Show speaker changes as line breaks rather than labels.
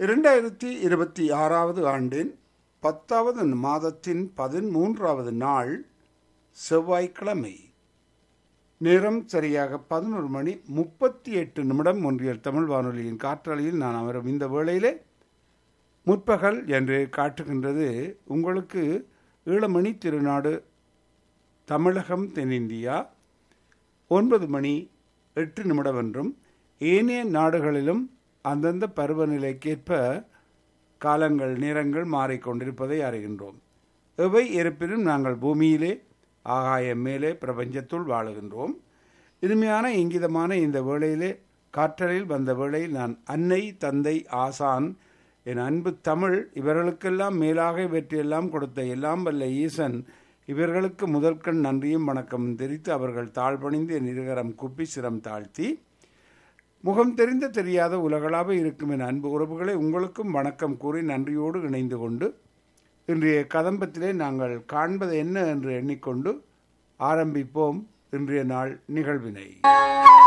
இரண்டாயிரத்தி இருபத்தி ஆறாவது ஆண்டின் பத்தாவது மாதத்தின் பதிமூன்றாவது நாள் செவ்வாய்க்கிழமை நேரம் சரியாக பதினொரு மணி முப்பத்தி எட்டு நிமிடம் ஒன்றியல் தமிழ் வானொலியின் காற்றலையில் நான் அமரும் இந்த வேளையிலே முற்பகல் என்று காட்டுகின்றது உங்களுக்கு ஈழமணி திருநாடு தமிழகம் தென்னிந்தியா ஒன்பது மணி எட்டு நிமிடம் என்றும் ஏனைய நாடுகளிலும் அந்தந்த பருவநிலைக்கேற்ப காலங்கள் நேரங்கள் மாறிக்கொண்டிருப்பதை அறிகின்றோம் எவை இருப்பினும் நாங்கள் பூமியிலே ஆகாயம் மேலே பிரபஞ்சத்துள் வாழுகின்றோம் இனிமையான இங்கிதமான இந்த வேளையிலே காற்றலில் வந்த வேளையில் நான் அன்னை தந்தை ஆசான் என் அன்பு தமிழ் இவர்களுக்கெல்லாம் மேலாக இவற்றையெல்லாம் கொடுத்த எல்லாம் வல்ல ஈசன் இவர்களுக்கு முதற்கண் நன்றியும் வணக்கமும் தெரிவித்து அவர்கள் தாழ்பணிந்து என் இருகரம் குப்பி சிரம் தாழ்த்தி முகம் தெரிந்த தெரியாத உலகளாக இருக்கும் என் அன்பு உறவுகளை உங்களுக்கும் வணக்கம் கூறி நன்றியோடு இணைந்து கொண்டு இன்றைய கதம்பத்திலே நாங்கள் காண்பது என்ன என்று எண்ணிக்கொண்டு ஆரம்பிப்போம் இன்றைய நாள் நிகழ்வினை